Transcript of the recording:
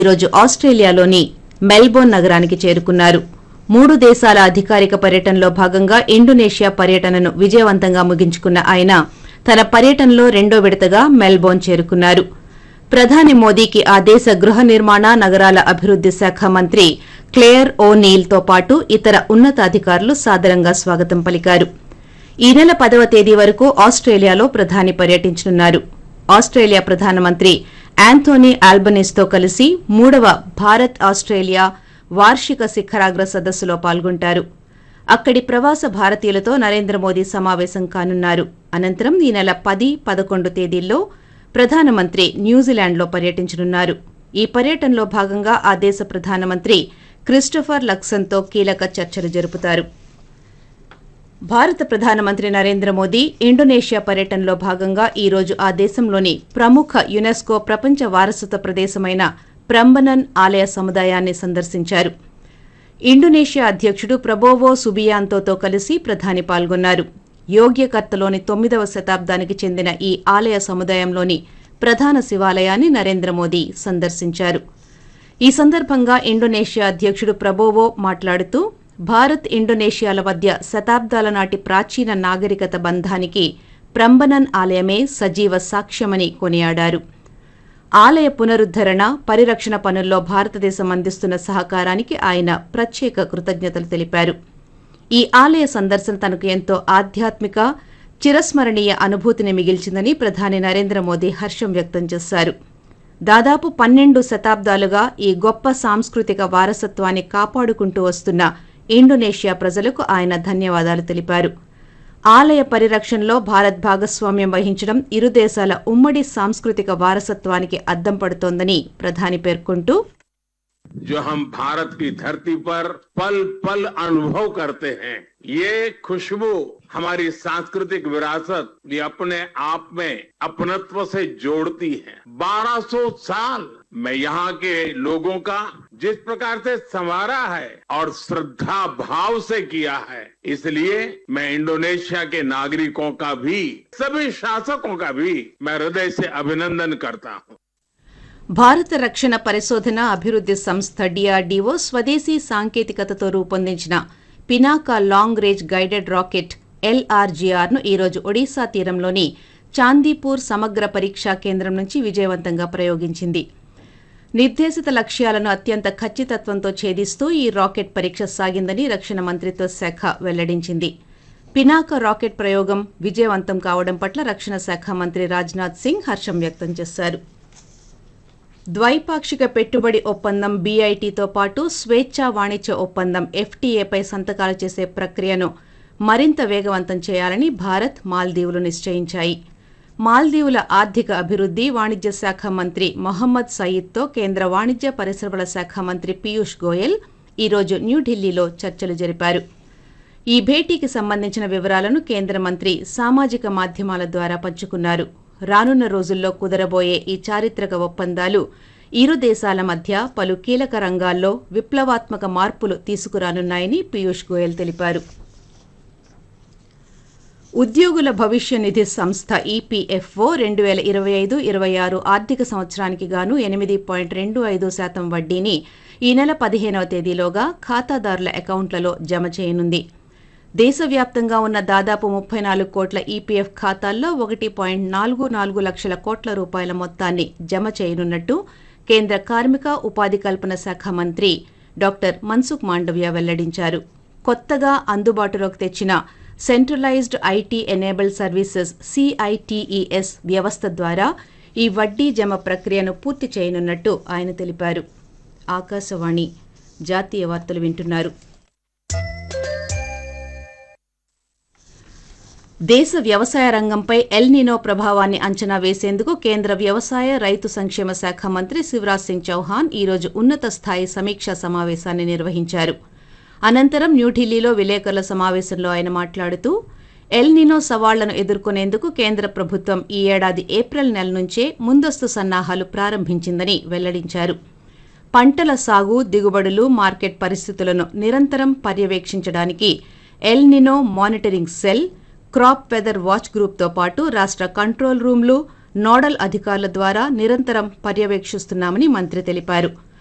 ఈరోజు ఆస్ట్రేలియాలోని మెల్బోర్న్ నగరానికి చేరుకున్నారు మూడు దేశాల అధికారిక పర్యటనలో భాగంగా ఇండోనేషియా పర్యటనను విజయవంతంగా ముగించుకున్న ఆయన తన పర్యటనలో రెండో విడతగా మెల్బోర్న్ చేరుకున్నారు ప్రధాని మోదీకి ఆ దేశ గృహ నిర్మాణ నగరాల అభివృద్ది శాఖ మంత్రి క్లేయర్ ఓ నీల్ తో పాటు ఇతర ఉన్నతాధికారులు సాదరంగా స్వాగతం పలికారు ఈ నెల పదవ తేదీ వరకు ఆస్ట్రేలియాలో ప్రధాని పర్యటించనున్నారు ఆస్ట్రేలియా ప్రధానమంత్రి యాంథోనీ ఆల్బనీస్ తో కలిసి మూడవ భారత్ ఆస్ట్రేలియా వార్షిక శిఖరాగ్ర సదస్సులో పాల్గొంటారు అక్కడి ప్రవాస భారతీయులతో నరేంద్ర మోదీ సమావేశం కానున్నారు అనంతరం ఈ నెల పది పదకొండు తేదీల్లో ప్రధానమంత్రి న్యూజిలాండ్లో పర్యటించనున్నారు ఈ పర్యటనలో భాగంగా ఆ దేశ ప్రధానమంత్రి క్రిస్టోఫర్ లక్సన్తో కీలక చర్చలు జరుపుతారు భారత ప్రధానమంత్రి నరేంద్ర మోదీ ఇండోనేషియా పర్యటనలో భాగంగా ఈ రోజు ఆ దేశంలోని ప్రముఖ యునెస్కో ప్రపంచ వారసత్వ ప్రదేశమైన ప్రంబనన్ ఆలయ సముదాయాన్ని సందర్శించారు ఇండోనేషియా అధ్యక్షుడు ప్రబోవో సుబియాంతోతో కలిసి ప్రధాని పాల్గొన్నారు యోగ్యకర్తలోని తొమ్మిదవ శతాబ్దానికి చెందిన ఈ ఆలయ సముదాయంలోని ప్రధాన శివాలయాన్ని నరేంద్ర మోదీ సందర్శించారు ఈ సందర్భంగా ఇండోనేషియా అధ్యక్షుడు ప్రబోవో మాట్లాడుతూ భారత్ ఇండోనేషియాల మధ్య శతాబ్దాల నాటి ప్రాచీన నాగరికత బంధానికి ప్రంబనన్ ఆలయమే సజీవ సాక్ష్యమని కొనియాడారు ఆలయ పునరుద్దరణ పరిరక్షణ పనుల్లో భారతదేశం అందిస్తున్న సహకారానికి ఆయన ప్రత్యేక కృతజ్ఞతలు తెలిపారు ఈ ఆలయ సందర్శన తనకు ఎంతో ఆధ్యాత్మిక చిరస్మరణీయ అనుభూతిని మిగిల్చిందని ప్రధాని నరేంద్ర మోదీ హర్షం వ్యక్తం చేశారు దాదాపు పన్నెండు శతాబ్దాలుగా ఈ గొప్ప సాంస్కృతిక వారసత్వాన్ని కాపాడుకుంటూ వస్తున్న ఇండోనేషియా ప్రజలకు ఆయన ధన్యవాదాలు తెలిపారు ఆలయ పరిరక్షణలో భారత్ భాగస్వామ్యం వహించడం ఇరు దేశాల ఉమ్మడి సాంస్కృతిక వారసత్వానికి అద్దం పడుతోందని ప్రధాని పేర్కొంటూ जो हम भारत की धरती पर पल पल अनुभव करते हैं ये खुशबू हमारी सांस्कृतिक विरासत ये अपने आप में अपनत्व से जोड़ती है 1200 साल मैं यहाँ के लोगों का जिस प्रकार से संवारा है और श्रद्धा भाव से किया है इसलिए मैं इंडोनेशिया के नागरिकों का भी सभी शासकों का भी मैं हृदय से अभिनंदन करता हूँ భారత రక్షణ పరిశోధన అభివృద్ది సంస్థ డిఆర్డీఓ స్వదేశీ సాంకేతికతతో రూపొందించిన Pinaka long range guided rocket LRGR ను ఈరోజు ఒడిశా తీరంలోని చాందీపూర్ సమగ్ర పరీక్షా కేంద్రం నుంచి విజయవంతంగా ప్రయోగించింది నిర్దేశిత లక్ష్యాలను అత్యంత ఖచ్చితత్వంతో ఛేదిస్తూ ఈ రాకెట్ పరీక్ష సాగిందని రక్షణ మంత్రిత్వ శాఖ వెల్లడించింది పినాక రాకెట్ ప్రయోగం విజయవంతం కావడం పట్ల రక్షణ శాఖ మంత్రి రాజ్నాథ్ సింగ్ హర్షం వ్యక్తం చేశారు ద్వైపాక్షిక పెట్టుబడి ఒప్పందం బీఐటీతో పాటు స్వేచ్ఛా వాణిజ్య ఒప్పందం ఎఫ్టీఏపై సంతకాలు చేసే ప్రక్రియను మరింత వేగవంతం చేయాలని భారత్ మాల్దీవులు నిశ్చయించాయి మాల్దీవుల ఆర్థిక అభివృద్ది వాణిజ్య శాఖ మంత్రి మొహమ్మద్ సయీద్తో కేంద్ర వాణిజ్య పరిశ్రమల శాఖ మంత్రి పీయూష్ గోయల్ ఈరోజు న్యూఢిల్లీలో చర్చలు జరిపారు ఈ భేటీకి సంబంధించిన వివరాలను కేంద్ర మంత్రి సామాజిక మాధ్యమాల ద్వారా పంచుకున్నారు రానున్న రోజుల్లో కుదరబోయే ఈ చారిత్రక ఒప్పందాలు ఇరు దేశాల మధ్య పలు కీలక రంగాల్లో విప్లవాత్మక మార్పులు తీసుకురానున్నాయని పీయూష్ గోయల్ తెలిపారు ఉద్యోగుల భవిష్య నిధి సంస్థ ఈపీఎఫ్ఓ రెండు వేల ఇరవై ఐదు ఇరవై ఆరు ఆర్థిక సంవత్సరానికి గాను ఎనిమిది పాయింట్ రెండు ఐదు శాతం వడ్డీని ఈ నెల పదిహేనవ తేదీలోగా ఖాతాదారుల అకౌంట్లలో జమ చేయనుంది దేశవ్యాప్తంగా ఉన్న దాదాపు ముప్పై నాలుగు కోట్ల ఈపీఎఫ్ ఖాతాల్లో ఒకటి పాయింట్ నాలుగు నాలుగు లక్షల కోట్ల రూపాయల మొత్తాన్ని జమ చేయనున్నట్టు కేంద్ర కార్మిక ఉపాధి కల్పన శాఖ మంత్రి డాక్టర్ మన్సుఖ్ మాండవ్య వెల్లడించారు కొత్తగా అందుబాటులోకి తెచ్చిన centralized IT enabled services CITES వ్యవస్థ ద్వారా ఈ వడ్డీ జమ ప్రక్రియను పూర్తి చేయనున్నట్టు ఆయన తెలిపారు ఆకాశవాణి జాతీయ వార్తలు వింటున్నారు దేశ వ్యవసాయ రంగంపై ఎల్ నినో ప్రభావాన్ని అంచనా వేసేందుకు కేంద్ర వ్యవసాయ రైతు సంక్షేమ శాఖ మంత్రి శివరాజ్ సింగ్ చౌహాన్ ఈరోజు ఉన్నత స్థాయి సమీక్షా సమావేశాన్ని నిర్వహించారు అనంతరం న్యూఢిల్లీలో విలేకరుల సమావేశంలో ఆయన మాట్లాడుతూ ఎల్ నినో సవాళ్లను ఎదుర్కొనేందుకు కేంద్ర ప్రభుత్వం ఈ ఏడాది ఏప్రిల్ నెల నుంచే ముందస్తు సన్నాహాలు ప్రారంభించిందని వెల్లడించారు పంటల సాగు దిగుబడులు మార్కెట్ పరిస్థితులను నిరంతరం పర్యవేక్షించడానికి El Nino monitoring cell crop weather watch గ్రూప్తో పాటు రాష్ట్ర కంట్రోల్ రూమ్లు నోడల్ అధికారుల ద్వారా నిరంతరం పర్యవేక్షిస్తున్నామని మంత్రి తెలిపారు